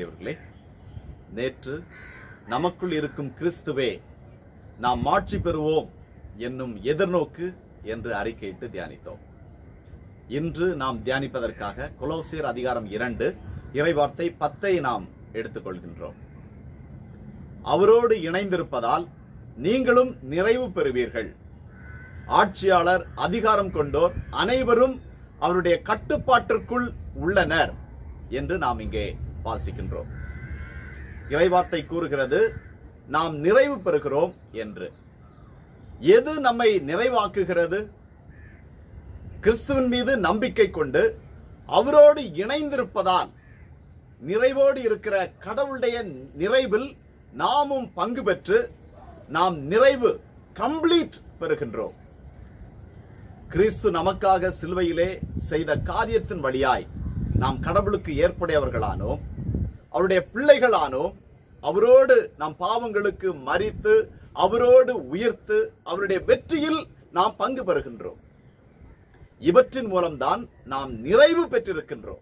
அன்புக்குரியவர்களே நேற்று நமக்குள் இருக்கும் கிறிஸ்துவே நாம் மாட்சி பெறுவோம் என்னும் எதிர்நோக்கு என்று அறிக்கையிட்டு தியானித்தோம் இன்று நாம் தியானிப்பதற்காக கொலோசியர் அதிகாரம் இரண்டு இறைவார்த்தை பத்தை நாம் எடுத்துக்கொள்கின்றோம் அவரோடு இணைந்திருப்பதால் நீங்களும் நிறைவு பெறுவீர்கள் ஆட்சியாளர் அதிகாரம் கொண்டோர் அனைவரும் அவருடைய கட்டுப்பாட்டிற்குள் உள்ளனர் என்று நாம் இங்கே வாசிக்கின்றோம் இறைவார்த்தை கூறுகிறது நாம் நிறைவு பெறுகிறோம் என்று எது நம்மை நிறைவாக்குகிறது கிறிஸ்துவின் மீது நம்பிக்கை கொண்டு அவரோடு இணைந்திருப்பதால் நிறைவோடு இருக்கிற கடவுளுடைய நிறைவில் நாமும் பங்கு பெற்று நாம் நிறைவு கம்ப்ளீட் பெறுகின்றோம் கிறிஸ்து நமக்காக சிலுவையிலே செய்த காரியத்தின் வழியாய் நாம் கடவுளுக்கு ஏற்புடையவர்களானோம் அவருடைய பிள்ளைகளானோம் அவரோடு நம் பாவங்களுக்கு மறித்து அவரோடு உயிர்த்து அவருடைய வெற்றியில் நாம் பங்கு பெறுகின்றோம் இவற்றின் மூலம்தான் நாம் நிறைவு பெற்றிருக்கின்றோம்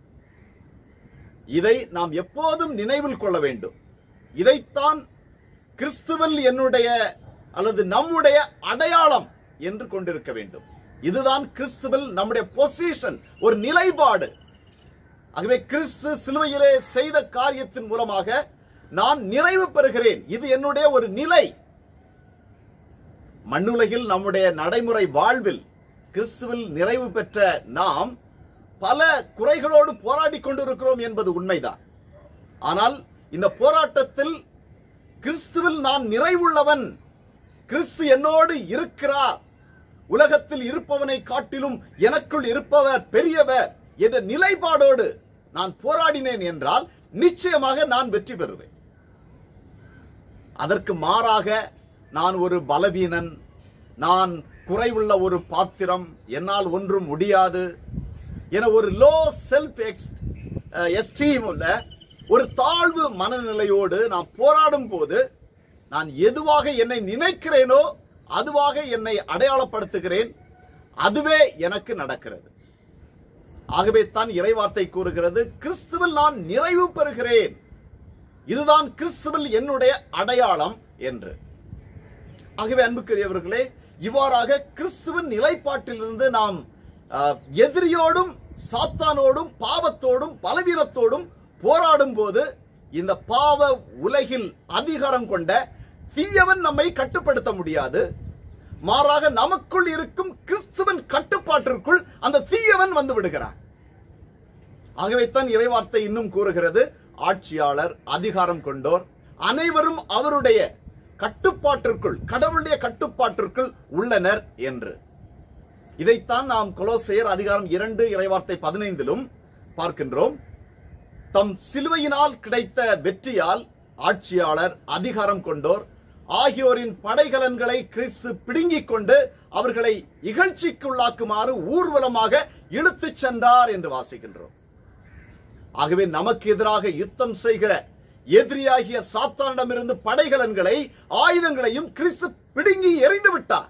இதை நாம் எப்போதும் நினைவில் கொள்ள வேண்டும் இதைத்தான் கிறிஸ்துவில் என்னுடைய அல்லது நம்முடைய அடையாளம் என்று கொண்டிருக்க வேண்டும் இதுதான் கிறிஸ்துவில் நம்முடைய பொசிஷன் ஒரு நிலைப்பாடு ஆகவே கிறிஸ்து சிலுவையிலே செய்த காரியத்தின் மூலமாக நான் நிறைவு பெறுகிறேன் இது என்னுடைய ஒரு நிலை மண்ணுலகில் நம்முடைய நடைமுறை வாழ்வில் கிறிஸ்துவில் நிறைவு பெற்ற நாம் பல குறைகளோடு போராடி கொண்டிருக்கிறோம் என்பது உண்மைதான் ஆனால் இந்த போராட்டத்தில் கிறிஸ்துவில் நான் நிறைவுள்ளவன் கிறிஸ்து என்னோடு இருக்கிறார் உலகத்தில் இருப்பவனை காட்டிலும் எனக்குள் இருப்பவர் பெரியவர் என்ற நிலைப்பாடோடு நான் போராடினேன் என்றால் நிச்சயமாக நான் வெற்றி பெறுவேன் அதற்கு மாறாக நான் ஒரு பலவீனன் நான் குறைவுள்ள ஒரு பாத்திரம் என்னால் ஒன்றும் முடியாது என ஒரு லோ செல்ஃப் எஸ்டீம் உள்ள ஒரு தாழ்வு மனநிலையோடு நான் போராடும் போது நான் எதுவாக என்னை நினைக்கிறேனோ அதுவாக என்னை அடையாளப்படுத்துகிறேன் அதுவே எனக்கு நடக்கிறது ஆகவே தான் இறைவார்த்தை கூறுகிறது கிறிஸ்துவில் நான் நிறைவு பெறுகிறேன் இதுதான் கிறிஸ்துவில் என்னுடைய அடையாளம் என்று ஆகவே அன்புக்குரியவர்களே இவ்வாறாக கிறிஸ்துவின் நிலைப்பாட்டிலிருந்து நாம் அஹ், எதிரியோடும் சாத்தானோடும் பாவத்தோடும் பலவீனத்தோடும் போராடும் போது இந்த பாவ உலகில் அதிகாரம் கொண்ட தீயவன் நம்மை கட்டுப்படுத்த முடியாது மாறாக நமக்குள் இருக்கும் கிறிஸ்துவின் கட்டுப்பாட்டிற்குள் அந்த தீயவன் வந்து விடுகிறான் ஆகவே தான் இறைவார்த்தை இன்னும் கூறுகிறது ஆட்சியாளர் அதிகாரம் கொண்டோர் அனைவரும் அவருடைய கட்டுப்பாட்டிற்குள் கடவுளுடைய கட்டுப்பாட்டிற்குள் உள்ளனர் என்று இதைத்தான் நாம் கொலோசையர் அதிகாரம் இரண்டு இறைவார்த்தை பதினைந்திலும் பார்க்கின்றோம் தம் சிலுவையினால் கிடைத்த வெற்றியால் ஆட்சியாளர் அதிகாரம் கொண்டோர் ஆகியோரின் படைகலன்களை கிறிஸ்து பிடுங்கிக் கொண்டு அவர்களை இகழ்ச்சிக்குள்ளாக்குமாறு ஊர்வலமாக இழுத்துச் சென்றார் என்று வாசிக்கின்றோம் ஆகவே நமக்கு எதிராக யுத்தம் செய்கிற எதிரியாகிய சாத்தானிடமிருந்து படைகலன்களை ஆயுதங்களையும் கிறிஸ்து பிடுங்கி எறிந்து விட்டார்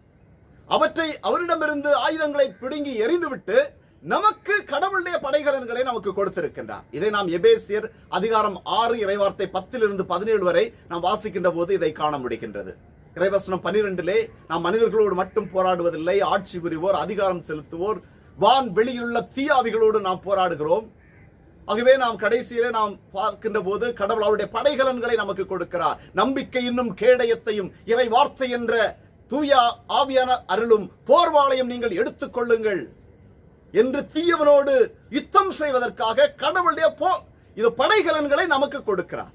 அவற்றை அவரிடமிருந்து ஆயுதங்களை பிடுங்கி எறிந்துவிட்டு நமக்கு கடவுளுடைய படைகலன்களை நமக்கு கொடுத்திருக்கின்றார் இதை நாம் எபேசியர் அதிகாரம் ஆறு இறைவார்த்தை பத்திலிருந்து பதினேழு வரை நாம் வாசிக்கின்ற போது இதை காண முடிகின்றது இறைவசனம் பனிரெண்டிலே நாம் மனிதர்களோடு மட்டும் போராடுவதில்லை ஆட்சி புரிவோர் அதிகாரம் செலுத்துவோர் வான் வெளியிலுள்ள தீயாவிகளோடு நாம் போராடுகிறோம் ஆகவே நாம் கடைசியிலே நாம் பார்க்கின்ற போது கடவுள் அவருடைய படைகலன்களை நமக்கு கொடுக்கிறார் நம்பிக்கை இன்னும் கேடயத்தையும் இறை வார்த்தை என்ற தூய ஆவியான அருளும் போர்வாளையும் நீங்கள் எடுத்துக்கொள்ளுங்கள் என்று தீயவனோடு யுத்தம் செய்வதற்காக கடவுளுடைய போ இது படைகலன்களை நமக்கு கொடுக்கிறார்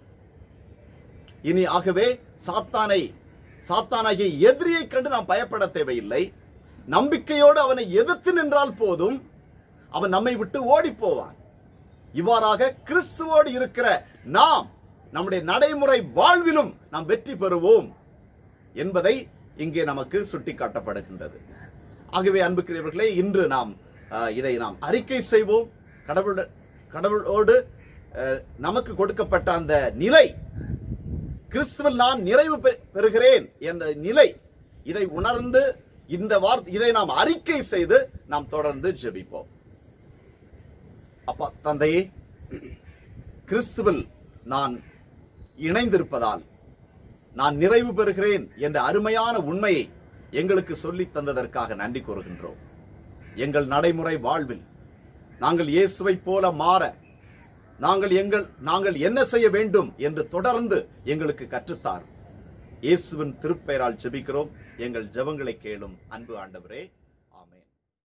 இனி ஆகவே சாத்தானை சாத்தானாகிய எதிரியை கண்டு நாம் பயப்பட தேவையில்லை நம்பிக்கையோடு அவனை எதிர்த்து நின்றால் போதும் அவன் நம்மை விட்டு ஓடி போவான் இவ்வாறாக கிறிஸ்துவோடு இருக்கிற நாம் நம்முடைய நடைமுறை வாழ்விலும் நாம் வெற்றி பெறுவோம் என்பதை இங்கே நமக்கு சுட்டிக்காட்டப்படுகின்றது ஆகவே அன்புக்குரியவர்களே இன்று நாம் அஹ், இதை நாம் அறிக்கை செய்வோம் கடவுள் கடவுளோடு அஹ், நமக்கு கொடுக்கப்பட்ட அந்த நிலை கிறிஸ்துவில் நான் நிறைவு பெ- பெறுகிறேன் என்ற நிலை இதை உணர்ந்து இந்த வார்த்தை இதை நாம் அறிக்கை செய்து நாம் தொடர்ந்து ஜெபிப்போம் அப்பா தந்தையே கிறிஸ்துவில் நான் இணைந்திருப்பதால் நான் நிறைவு பெறுகிறேன் என்ற அருமையான உண்மையை எங்களுக்கு சொல்லித் தந்ததற்காக நன்றி கூறுகின்றோம் எங்கள் நடைமுறை வாழ்வில் நாங்கள் இயேசுவைப் போல மாற நாங்கள் எங்கள் நாங்கள் என்ன செய்ய வேண்டும் என்று தொடர்ந்து எங்களுக்கு கற்றுத்தார் இயேசுவின் திருப்பெயரால் ஜெபிக்கிறோம் எங்கள் ஜெபங்களை கேளும் அன்பு ஆண்டவரே